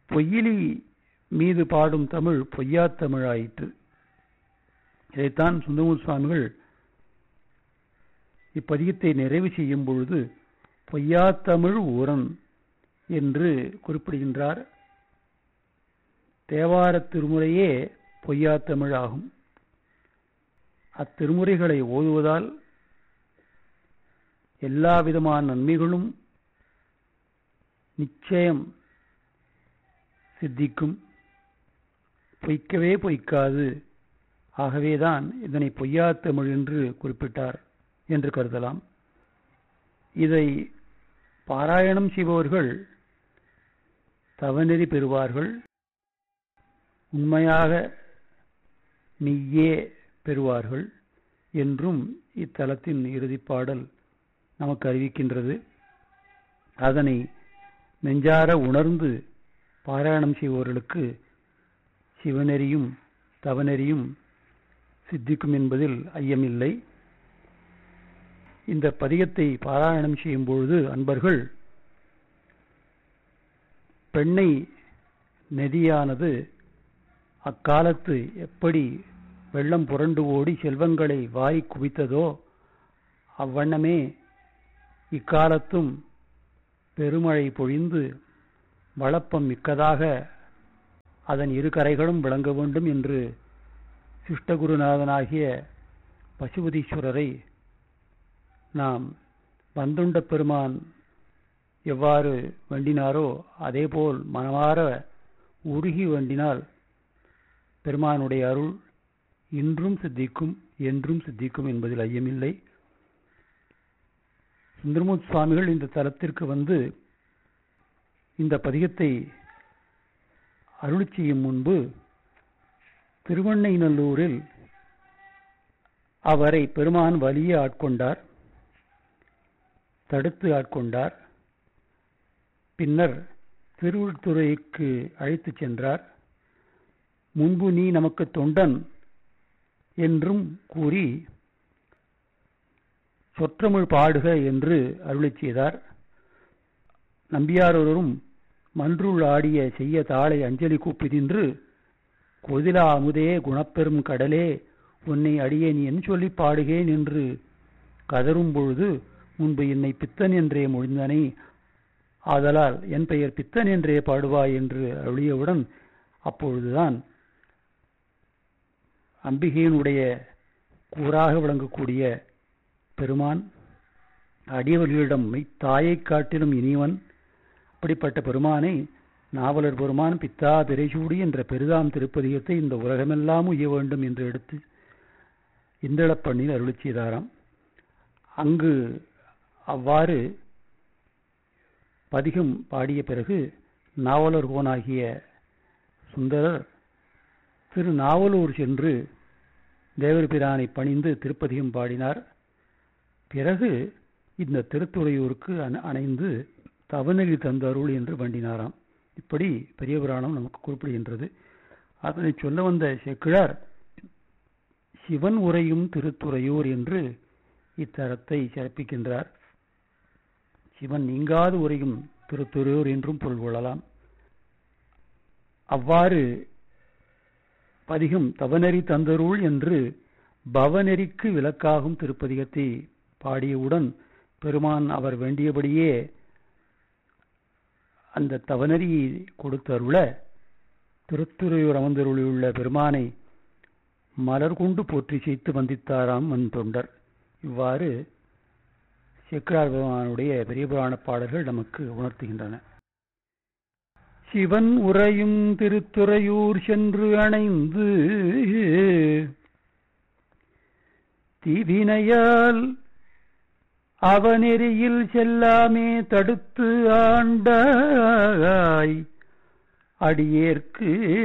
பொய்யிலி மீது பாடும் தமிழ் பொய்யாத் தமிழாயிற்று இதைத்தான் சுந்தரமூர் சுவாமிகள் இப்பதிகத்தை நிறைவு செய்யும் பொழுது பொய்யாத்தமிழ் ஊரன் என்று குறிப்பிடுகின்றார் தேவார திருமுறையே பொய்யாத்தமிழ் ஆகும் அத்திருமுறைகளை ஓதுவதால் எல்லா விதமான நன்மைகளும் நிச்சயம் சித்திக்கும் பொய்க்கவே பொய்க்காது ஆகவேதான் இதனை பொய்யாத்தமிழ் என்று குறிப்பிட்டார் என்று கருதலாம் இதை பாராயணம் செய்பவர்கள் தவநெறி பெறுவார்கள் உண்மையாக மெய்யே பெறுவார்கள் என்றும் இத்தலத்தின் இறுதிப்பாடல் நமக்கு அறிவிக்கின்றது அதனை நெஞ்சார உணர்ந்து பாராயணம் செய்பவர்களுக்கு சிவநெறியும் தவநெறியும் சித்திக்கும் என்பதில் ஐயமில்லை இந்த பதிகத்தை பாராயணம் செய்யும் பொழுது அன்பர்கள் பெண்ணை நெதியானது அக்காலத்து எப்படி வெள்ளம் புரண்டு ஓடி செல்வங்களை வாய் குவித்ததோ அவ்வண்ணமே இக்காலத்தும் பெருமழை பொழிந்து வளப்பம் மிக்கதாக அதன் இரு கரைகளும் விளங்க வேண்டும் என்று சிஷ்டகுருநாதனாகிய பசுபதீஸ்வரரை நாம் வந்துண்ட பெருமான் எவ்வாறு வேண்டினாரோ அதேபோல் மனமாற உருகி வேண்டினால் பெருமானுடைய அருள் இன்றும் சித்திக்கும் என்றும் சித்திக்கும் என்பதில் ஐயமில்லை சுந்தரமூர்த்தி சுவாமிகள் இந்த தலத்திற்கு வந்து இந்த பதிகத்தை அருள் செய்யும் முன்பு திருவண்ணைநல்லூரில் அவரை பெருமான் வலிய ஆட்கொண்டார் தடுத்து ஆட்கொண்டார் பின்னர் திருவுள்துறைக்கு அழைத்துச் சென்றார் முன்பு நீ நமக்கு தொண்டன் என்றும் கூறி சொற்றமிழ் பாடுக என்று அருளிச் செய்தார் நம்பியாரொருவரும் மன்றுள் ஆடிய செய்ய தாளை அஞ்சலி கூப்பிதின்று கொதிலா அமுதே குணப்பெரும் கடலே உன்னை அடியேன் என் சொல்லி பாடுகேன் என்று கதரும் பொழுது முன்பு என்னை பித்தன் என்றே மொழிந்தனை ஆதலால் என் பெயர் பித்தன் என்றே பாடுவாய் என்று அருளியவுடன் அப்பொழுதுதான் அம்பிகையினுடைய கூறாக விளங்கக்கூடிய பெருமான் அடியவர்களிடம் தாயை காட்டிலும் இனியவன் அப்படிப்பட்ட பெருமானை நாவலர் பெருமான் பித்தா திரைசூடி என்ற பெரிதாம் திருப்பதிகத்தை இந்த உலகமெல்லாம் உய்ய வேண்டும் என்று எடுத்து இந்தளப்பண்ணில் அருளி செய்தாராம் அங்கு அவ்வாறு பதிகம் பாடிய பிறகு நாவலர் கோனாகிய சுந்தரர் திரு நாவலூர் சென்று தேவர் பிரானை பணிந்து திருப்பதிகம் பாடினார் பிறகு இந்த திருத்துறையூருக்கு அணைந்து தவநெறி தந்தருள் என்று வண்டினாராம் இப்படி பெரிய புராணம் நமக்கு குறிப்பிடுகின்றது அதனை சொல்ல வந்த செக்கிழார் சிவன் உரையும் திருத்துறையூர் என்று இத்தலத்தை சிறப்பிக்கின்றார் சிவன் நீங்காது உரையும் திருத்துறையூர் என்றும் பொருள் கொள்ளலாம் அவ்வாறு பதிகம் தவநெறி தந்தருள் என்று பவநெறிக்கு விளக்காகும் திருப்பதிகத்தை பாடியவுடன் பெருமான் அவர் வேண்டியபடியே அந்த தவநெறியை கொடுத்தருள திருத்துறையூர் அமர்ந்தருளியுள்ள பெருமானை மலர் கொண்டு போற்றி செய்து வந்தித்தாராம் மண் தொண்டர் இவ்வாறு செக்கிழார் பெருமானுடைய பெரிய புராண பாடல்கள் நமக்கு உணர்த்துகின்றன சிவன் உரையும் திருத்துறையூர் சென்று அணைந்து தீவினையால் அவனெறியில் செல்லாமே தடுத்து ஆண்டாய் அடியேற்கு